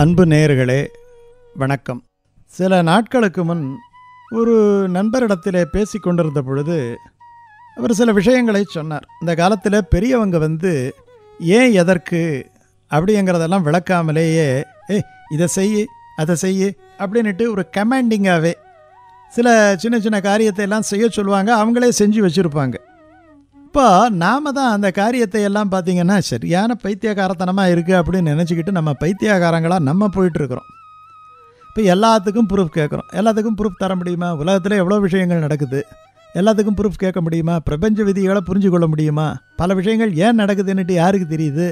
அன்பு நேயர்களே வணக்கம் சில நாட்களுக்கு முன் ஒரு நண்பரிடத்திலே பேசி கொண்டிருந்த பொழுது அவர் சில விஷயங்களை சொன்னார் இந்த காலத்தில் பெரியவங்க வந்து ஏன் எதற்கு அப்படிங்கிறதெல்லாம் விளக்காமலேயே ஏய் இதை செய் அதை செய் அப்படின்னுட்டு ஒரு கமாண்டிங்காகவே சில சின்ன சின்ன காரியத்தை எல்லாம் செய்ய சொல்லுவாங்க அவங்களே செஞ்சு வச்சுருப்பாங்க இப்போ நாம தான் அந்த காரியத்தை எல்லாம் பார்த்தீங்கன்னா சரியான பைத்தியகாரத்தனமாக இருக்குது அப்படின்னு நினச்சிக்கிட்டு நம்ம பைத்தியகாரங்களாக நம்ம போயிட்டுருக்குறோம் இப்போ எல்லாத்துக்கும் ப்ரூஃப் கேட்குறோம் எல்லாத்துக்கும் ப்ரூஃப் தர முடியுமா உலகத்தில் எவ்வளோ விஷயங்கள் நடக்குது எல்லாத்துக்கும் ப்ரூஃப் கேட்க முடியுமா பிரபஞ்ச விதிகளை புரிஞ்சு கொள்ள முடியுமா பல விஷயங்கள் ஏன் நடக்குதுன்னுட்டு யாருக்கு தெரியுது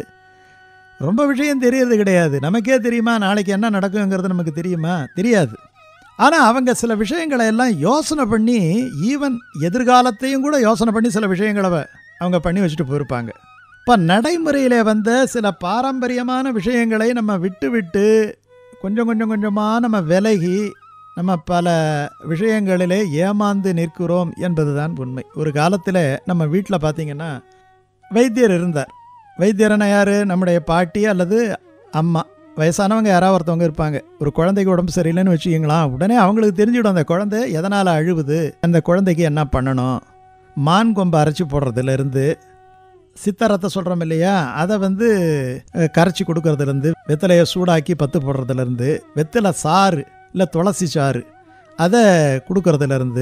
ரொம்ப விஷயம் தெரியறது கிடையாது நமக்கே தெரியுமா நாளைக்கு என்ன நடக்குங்கிறது நமக்கு தெரியுமா தெரியாது ஆனால் அவங்க சில விஷயங்களை எல்லாம் யோசனை பண்ணி ஈவன் எதிர்காலத்தையும் கூட யோசனை பண்ணி சில விஷயங்களை வ- அவங்க பண்ணி வச்சுட்டு போயிருப்பாங்க இப்போ நடைமுறையில் வந்த சில பாரம்பரியமான விஷயங்களை நம்ம விட்டு விட்டு கொஞ்சம் கொஞ்சம் கொஞ்சமாக நம்ம விலகி நம்ம பல விஷயங்களிலே ஏமாந்து நிற்கிறோம் என்பதுதான் உண்மை ஒரு காலத்தில் நம்ம வீட்டில் பார்த்தீங்கன்னா வைத்தியர் இருந்தார் வைத்தியர்னா யார் நம்முடைய பாட்டி அல்லது அம்மா வயசானவங்க யாராவது ஒருத்தவங்க இருப்பாங்க ஒரு குழந்தைக்கு உடம்பு சரியில்லைன்னு வச்சுக்கிங்களா உடனே அவங்களுக்கு தெரிஞ்சுடும் அந்த குழந்தை எதனால் அழுவுது அந்த குழந்தைக்கு என்ன பண்ணணும் மான் கொம்பு அரைச்சி போடுறதுலேருந்து சித்தரத்தை சொல்கிறோம் இல்லையா அதை வந்து அஹ், கரைச்சி கொடுக்கறதுலேருந்து வெத்தலையை சூடாக்கி பத்து போடுறதுலேருந்து வெத்தலை சாறு இல்லை துளசி சாறு அதை கொடுக்கறதுலேருந்து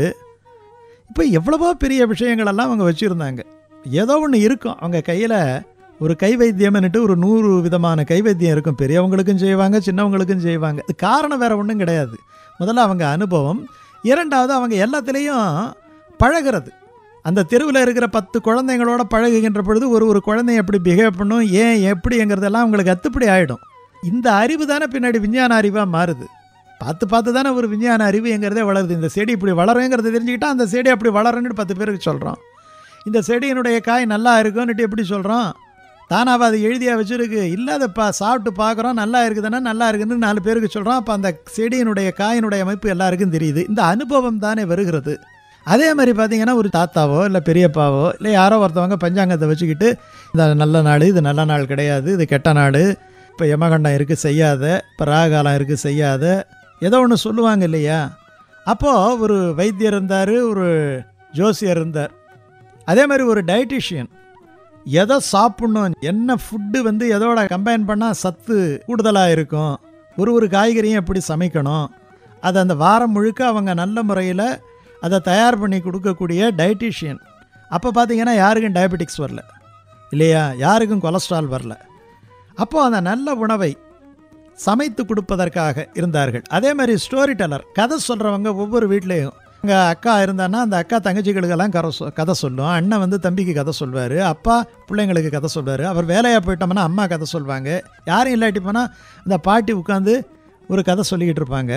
இப்போ எவ்வளவோ பெரிய விஷயங்களெல்லாம் அவங்க வச்சுருந்தாங்க ஏதோ ஒன்று இருக்கும் அவங்க கையில் ஒரு கை வைத்தியம்னுட்டு ஒரு நூறு விதமான கை வைத்தியம் இருக்கும் பெரியவங்களுக்கும் செய்வாங்க சின்னவங்களுக்கும் செய்வாங்க இது காரணம் வேறு ஒன்றும் கிடையாது முதல்ல அவங்க அனுபவம் இரண்டாவது அவங்க எல்லாத்துலேயும் பழகிறது அந்த தெருவில் இருக்கிற பத்து குழந்தைங்களோட பழகுகின்ற பொழுது ஒரு ஒரு குழந்தை எப்படி பிஹேவ் பண்ணும் ஏன் எப்படிங்கிறதெல்லாம் அவங்களுக்கு அத்துப்படி ஆகிடும் இந்த அறிவு தானே பின்னாடி விஞ்ஞான அறிவாக மாறுது பார்த்து பார்த்து தானே ஒரு விஞ்ஞான அறிவுங்கிறதே வளருது இந்த செடி இப்படி வளருங்கிறத தெரிஞ்சுக்கிட்டா அந்த செடி அப்படி வளருன்னு பத்து பேருக்கு சொல்கிறோம் இந்த செடியினுடைய காய் நல்லா இருக்கும்னுட்டு எப்படி சொல்கிறோம் தானாக அது எழுதியா வச்சுருக்கு இல்லாதப்பா சாப்பிட்டு பார்க்குறோம் நல்லா இருக்குதுன்னா நல்லா இருக்குதுன்னு நாலு பேருக்கு சொல்கிறோம் அப்போ அந்த செடியினுடைய காயினுடைய அமைப்பு எல்லாருக்கும் தெரியுது இந்த அனுபவம் தானே வருகிறது அதே மாதிரி பார்த்தீங்கன்னா ஒரு தாத்தாவோ இல்லை பெரியப்பாவோ இல்லை யாரோ ஒருத்தவங்க பஞ்சாங்கத்தை வச்சுக்கிட்டு இந்த நல்ல நாள் இது நல்ல நாள் கிடையாது இது கெட்ட நாள் இப்போ யமகண்டம் இருக்குது செய்யாத இப்போ ராகாலம் இருக்குது செய்யாத ஏதோ ஒன்று சொல்லுவாங்க இல்லையா அப்போது ஒரு வைத்தியர் இருந்தார் ஒரு ஜோசியர் இருந்தார் அதே மாதிரி ஒரு டயட்டிஷியன் எதை சாப்பிட்ணும் என்ன ஃபுட்டு வந்து எதோட கம்பைன் பண்ணால் சத்து கூடுதலாக இருக்கும் ஒரு ஒரு காய்கறியும் எப்படி சமைக்கணும் அதை அந்த வாரம் முழுக்க அவங்க நல்ல முறையில் அதை தயார் பண்ணி கொடுக்கக்கூடிய டயட்டிஷியன் அப்போ பார்த்தீங்கன்னா யாருக்கும் டயபெட்டிக்ஸ் வரல இல்லையா யாருக்கும் கொலஸ்ட்ரால் வரல அப்போது அந்த நல்ல உணவை சமைத்து கொடுப்பதற்காக இருந்தார்கள் அதே மாதிரி ஸ்டோரி டெல்லர் கதை சொல்கிறவங்க ஒவ்வொரு வீட்லேயும் எங்கள் அக்கா இருந்தான்னா அந்த அக்கா தங்கச்சிகளுக்கெல்லாம் கதை சொ கதை சொல்லும் அண்ணன் வந்து தம்பிக்கு கதை சொல்வார் அப்பா பிள்ளைங்களுக்கு கதை சொல்வார் அவர் வேலையாக போயிட்டோம்னா அம்மா கதை சொல்வாங்க யாரும் இல்லாட்டி போனால் இந்த பாட்டி உட்காந்து ஒரு கதை சொல்லிக்கிட்டு இருப்பாங்க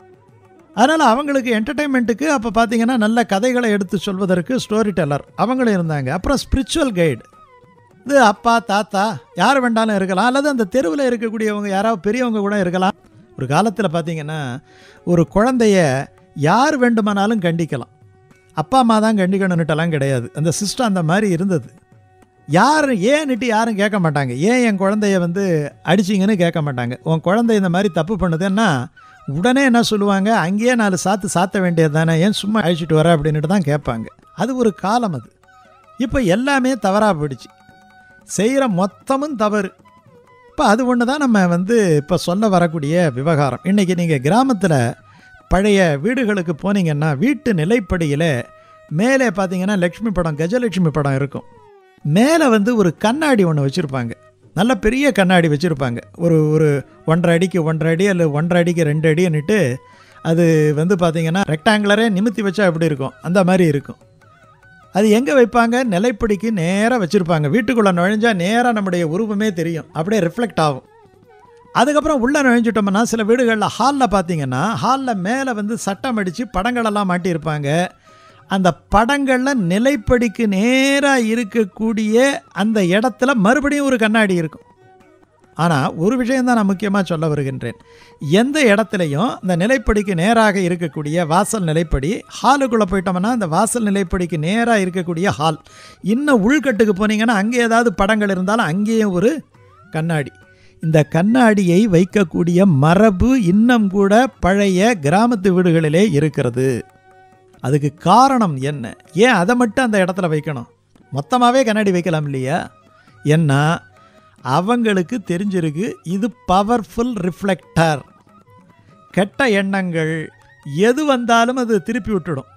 அதனால் அவங்களுக்கு என்டர்டெயின்மெண்ட்டுக்கு அப்போ பார்த்தீங்கன்னா நல்ல கதைகளை எடுத்து சொல்வதற்கு ஸ்டோரி டெல்லர் அவங்களும் இருந்தாங்க அப்புறம் ஸ்பிரிச்சுவல் கைடு இது அப்பா தாத்தா யார் வேண்டாலும் இருக்கலாம் அல்லது அந்த தெருவில் இருக்கக்கூடியவங்க யாராவது பெரியவங்க கூட இருக்கலாம் ஒரு காலத்தில் பார்த்தீங்கன்னா ஒரு குழந்தைய யார் வேண்டுமானாலும் கண்டிக்கலாம் அப்பா அம்மா தான் கண்டிக்கணுன்னுட்டெல்லாம் கிடையாது அந்த சிஸ்டம் அந்த மாதிரி இருந்தது யார் ஏன்னுட்டு யாரும் கேட்க மாட்டாங்க ஏன் என் குழந்தைய வந்து அடிச்சிங்கன்னு கேட்க மாட்டாங்க உன் குழந்தை இந்த மாதிரி தப்பு பண்ணுதுன்னா உடனே என்ன சொல்லுவாங்க அங்கேயே நாலு சாத்து சாத்த வேண்டியது தானே ஏன் சும்மா அழிச்சிட்டு வர அப்படின்ட்டு தான் கேட்பாங்க அது ஒரு காலம் அது இப்போ எல்லாமே தவறாக போயிடுச்சு செய்கிற மொத்தமும் தவறு இப்போ அது ஒன்று தான் நம்ம வந்து இப்போ சொல்ல வரக்கூடிய விவகாரம் இன்றைக்கி நீங்கள் கிராமத்தில் பழைய வீடுகளுக்கு போனீங்கன்னா வீட்டு நிலைப்படியில் மேலே பார்த்தீங்கன்னா லக்ஷ்மி படம் கஜலட்சுமி படம் இருக்கும் மேலே வந்து ஒரு கண்ணாடி ஒன்று வச்சுருப்பாங்க நல்ல பெரிய கண்ணாடி வச்சுருப்பாங்க ஒரு ஒரு ஒன்றரை அடிக்கு ஒன்றரை அடி அல்லது ஒன்றரை அடிக்கு ரெண்டு அடின்னுட்டு அது வந்து பார்த்தீங்கன்னா ரெக்டாங்குலரே நிமித்தி வச்சா எப்படி இருக்கும் அந்த மாதிரி இருக்கும் அது எங்கே வைப்பாங்க நிலைப்படிக்கு நேராக வச்சுருப்பாங்க வீட்டுக்குள்ளே நுழைஞ்சா நேராக நம்முடைய உருவமே தெரியும் அப்படியே ரிஃப்ளெக்ட் ஆகும் அதுக்கப்புறம் உள்ளே நுழைஞ்சிட்டோம்னா சில வீடுகளில் ஹாலில் பார்த்தீங்கன்னா ஹாலில் மேலே வந்து சட்டம் அடித்து படங்களெல்லாம் மாட்டியிருப்பாங்க அந்த படங்களில் நிலைப்படிக்கு நேராக இருக்கக்கூடிய அந்த இடத்துல மறுபடியும் ஒரு கண்ணாடி இருக்கும் ஆனால் ஒரு விஷயந்தான் நான் முக்கியமாக சொல்ல வருகின்றேன் எந்த இடத்துலையும் இந்த நிலைப்படிக்கு நேராக இருக்கக்கூடிய வாசல் நிலைப்படி ஹாலுக்குள்ளே போயிட்டோம்னா அந்த வாசல் நிலைப்படிக்கு நேராக இருக்கக்கூடிய ஹால் இன்னும் உள்கட்டுக்கு போனீங்கன்னா அங்கே ஏதாவது படங்கள் இருந்தாலும் அங்கேயும் ஒரு கண்ணாடி இந்த கண்ணாடியை வைக்கக்கூடிய மரபு இன்னும் கூட பழைய கிராமத்து வீடுகளிலே இருக்கிறது அதுக்கு காரணம் என்ன ஏன் அதை மட்டும் அந்த இடத்துல வைக்கணும் மொத்தமாகவே கண்ணாடி வைக்கலாம் இல்லையா ஏன்னா அவங்களுக்கு தெரிஞ்சிருக்கு இது பவர்ஃபுல் ரிஃப்ளெக்டர் கெட்ட எண்ணங்கள் எது வந்தாலும் அது திருப்பி விட்டுடும்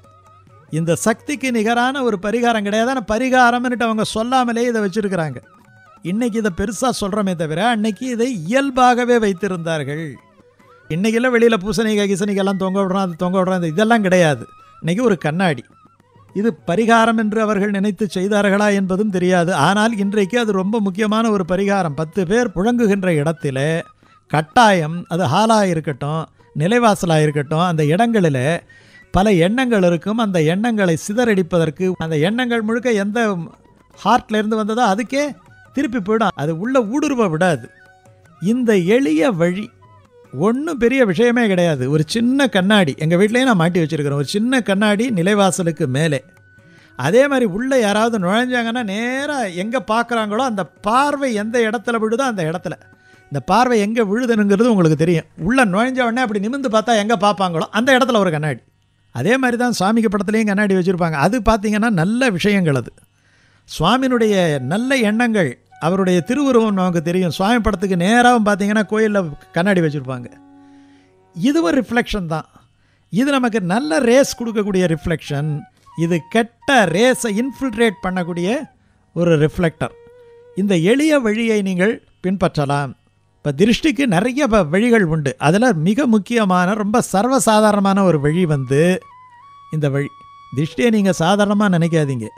இந்த சக்திக்கு நிகரான ஒரு பரிகாரம் கிடையாது ஆனால் பரிகாரம்னுட்டு அவங்க சொல்லாமலே இதை வச்சிருக்கிறாங்க இன்னைக்கு இதை பெருசாக சொல்கிறோமே தவிர அன்னைக்கு இதை இயல்பாகவே வைத்திருந்தார்கள் இன்றைக்கெல்லாம் வெளியில் பூசணிக்காய் கிசணிக்கெல்லாம் தொங்க விடுறோம் அது தொங்க விடுறோம் இது இதெல்லாம் கிடையாது இன்னைக்கு ஒரு கண்ணாடி இது பரிகாரம் என்று அவர்கள் நினைத்து செய்தார்களா என்பதும் தெரியாது ஆனால் இன்றைக்கு அது ரொம்ப முக்கியமான ஒரு பரிகாரம் பத்து பேர் புழங்குகின்ற இடத்துல கட்டாயம் அது ஹாலாக இருக்கட்டும் நிலைவாசலாக இருக்கட்டும் அந்த இடங்களில் பல எண்ணங்கள் இருக்கும் அந்த எண்ணங்களை சிதறடிப்பதற்கு அந்த எண்ணங்கள் முழுக்க எந்த ஹார்ட்ல இருந்து வந்ததோ அதுக்கே திருப்பி போயிடும் அது உள்ள ஊடுருவ விடாது இந்த எளிய வழி ஒன்றும் பெரிய விஷயமே கிடையாது ஒரு சின்ன கண்ணாடி எங்கள் வீட்லேயே நான் மாட்டி வச்சுருக்கிறேன் ஒரு சின்ன கண்ணாடி நிலைவாசலுக்கு மேலே அதே மாதிரி உள்ளே யாராவது நுழைஞ்சாங்கன்னா நேராக எங்கே பார்க்குறாங்களோ அந்த பார்வை எந்த இடத்துல விழுதோ அந்த இடத்துல இந்த பார்வை எங்கே விழுதுனுங்கிறது உங்களுக்கு தெரியும் உள்ளே நுழைஞ்ச உடனே அப்படி நிமிந்து பார்த்தா எங்கே பார்ப்பாங்களோ அந்த இடத்துல ஒரு கண்ணாடி அதே மாதிரி தான் சுவாமிக்கு படத்துலேயும் கண்ணாடி வச்சுருப்பாங்க அது பார்த்தீங்கன்னா நல்ல விஷயங்கள் அது சுவாமியினுடைய நல்ல எண்ணங்கள் அவருடைய திருவுருவம் நமக்கு தெரியும் சுவாமி படத்துக்கு நேராகவும் பார்த்தீங்கன்னா கோயிலில் கண்ணாடி வச்சுருப்பாங்க இதுவும் ரிஃப்ளெக்ஷன் தான் இது நமக்கு நல்ல ரேஸ் கொடுக்கக்கூடிய ரிஃப்ளெக்ஷன் இது கெட்ட ரேஸை இன்ஃபில்ட்ரேட் பண்ணக்கூடிய ஒரு ரிஃப்ளெக்டர் இந்த எளிய வழியை நீங்கள் பின்பற்றலாம் இப்போ திருஷ்டிக்கு நிறைய வ- வழிகள் உண்டு அதில் மிக முக்கியமான ரொம்ப சர்வசாதாரணமான ஒரு வழி வந்து இந்த வழி திருஷ்டியை நீங்கள் சாதாரணமாக நினைக்காதீங்க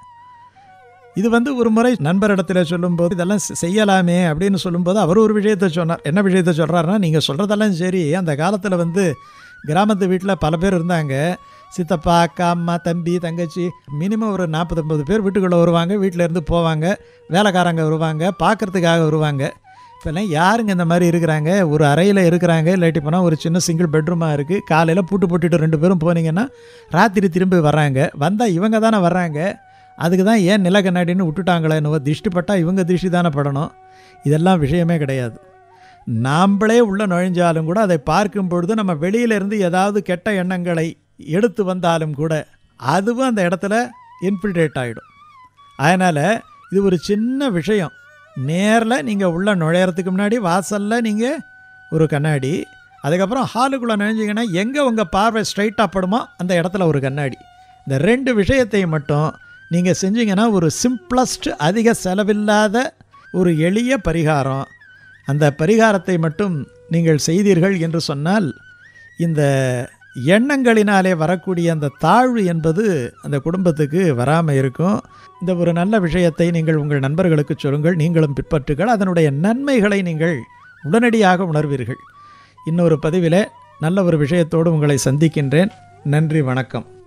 இது வந்து ஒரு முறை நண்பரிடத்தில் சொல்லும்போது இதெல்லாம் செ- செய்யலாமே அப்படின்னு சொல்லும்போது அவர் ஒரு விஷயத்தை சொன்னார் என்ன விஷயத்தை சொல்கிறாருன்னா நீங்கள் சொல்கிறதெல்லாம் சரி அந்த காலத்தில் வந்து கிராமத்து வீட்டில் பல பேர் இருந்தாங்க சித்தப்பா அக்கா அம்மா தம்பி தங்கச்சி மினிமம் ஒரு நாற்பது ஐம்பது பேர் வீட்டுக்குள்ளே வருவாங்க வீட்டில் இருந்து போவாங்க வேலைக்காரங்க வருவாங்க பார்க்கறதுக்காக வருவாங்க இப்போல்லாம் யாருங்க இந்த மாதிரி இருக்கிறாங்க ஒரு அறையில் இருக்கிறாங்க இல்லாட்டி போனால் ஒரு சின்ன சிங்கிள் பெட்ரூமாக இருக்குது காலையில் பூட்டு போட்டுட்டு ரெண்டு பேரும் போனீங்கன்னா ராத்திரி திரும்பி வர்றாங்க வந்தால் இவங்க தானே வர்றாங்க அதுக்கு தான் ஏன் நில கண்ணாடின்னு விட்டுட்டாங்களே என்னவோ திஷ்டி பட்டால் இவங்க திஷ்டி தானே படணும் இதெல்லாம் விஷயமே கிடையாது நாம்ளே உள்ள நுழைஞ்சாலும் கூட அதை பார்க்கும் பொழுது நம்ம வெளியிலிருந்து ஏதாவது கெட்ட எண்ணங்களை எடுத்து வந்தாலும் கூட அதுவும் அந்த இடத்துல இன்ஃபில்ட்ரேட் ஆகிடும் அதனால் இது ஒரு சின்ன விஷயம் நேரில் நீங்கள் உள்ள நுழையறதுக்கு முன்னாடி வாசலில் நீங்கள் ஒரு கண்ணாடி அதுக்கப்புறம் ஹாலுக்குள்ளே நுழைஞ்சிங்கன்னா எங்கே உங்கள் பார்வை ஸ்ட்ரைட்டாக படுமோ அந்த இடத்துல ஒரு கண்ணாடி இந்த ரெண்டு விஷயத்தை மட்டும் நீங்கள் செஞ்சீங்கன்னா ஒரு சிம்பிளஸ்ட் அதிக செலவில்லாத ஒரு எளிய பரிகாரம் அந்த பரிகாரத்தை மட்டும் நீங்கள் செய்தீர்கள் என்று சொன்னால் இந்த எண்ணங்களினாலே வரக்கூடிய அந்த தாழ்வு என்பது அந்த குடும்பத்துக்கு வராமல் இருக்கும் இந்த ஒரு நல்ல விஷயத்தை நீங்கள் உங்கள் நண்பர்களுக்கு சொல்லுங்கள் நீங்களும் பின்பற்றுங்கள் அதனுடைய நன்மைகளை நீங்கள் உடனடியாக உணர்வீர்கள் இன்னொரு பதிவிலே நல்ல ஒரு விஷயத்தோடு உங்களை சந்திக்கின்றேன் நன்றி வணக்கம்